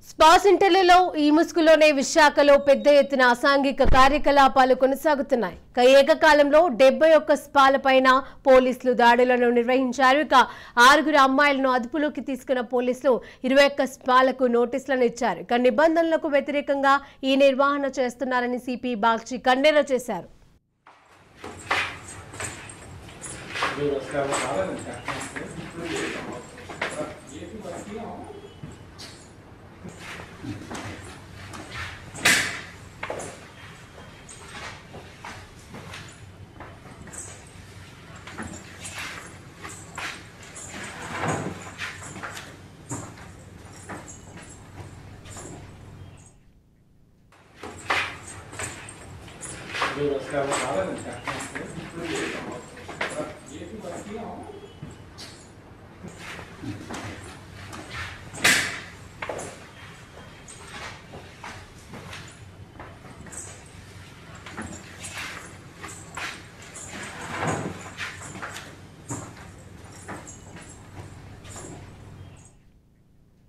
Spa సెంటర్లలో ఈ ముసుగులోనే విశాఖలో పెద్ద ఎత్తున అసాంఘిక కార్యకలాపాలు కొనసాగుతున్నాయి ఇక ఏకకాలంలో డెబ్బై ఒక్క స్పాలపైన పోలీసులు దాడులను నిర్వహించారు ఇక ఆరుగురు అమ్మాయిలను అదుపులోకి తీసుకున్న పోలీసులు ఇరవై ఒక్క స్పాలకు నోటీసులను ఇచ్చారు ఇక నిబంధనలకు వ్యతిరేకంగా ఈ నిర్వహణ చేస్తున్నారని సిపి బాగ్చి కన్నెర చేశారు Deus, cara, nada, né? Cara,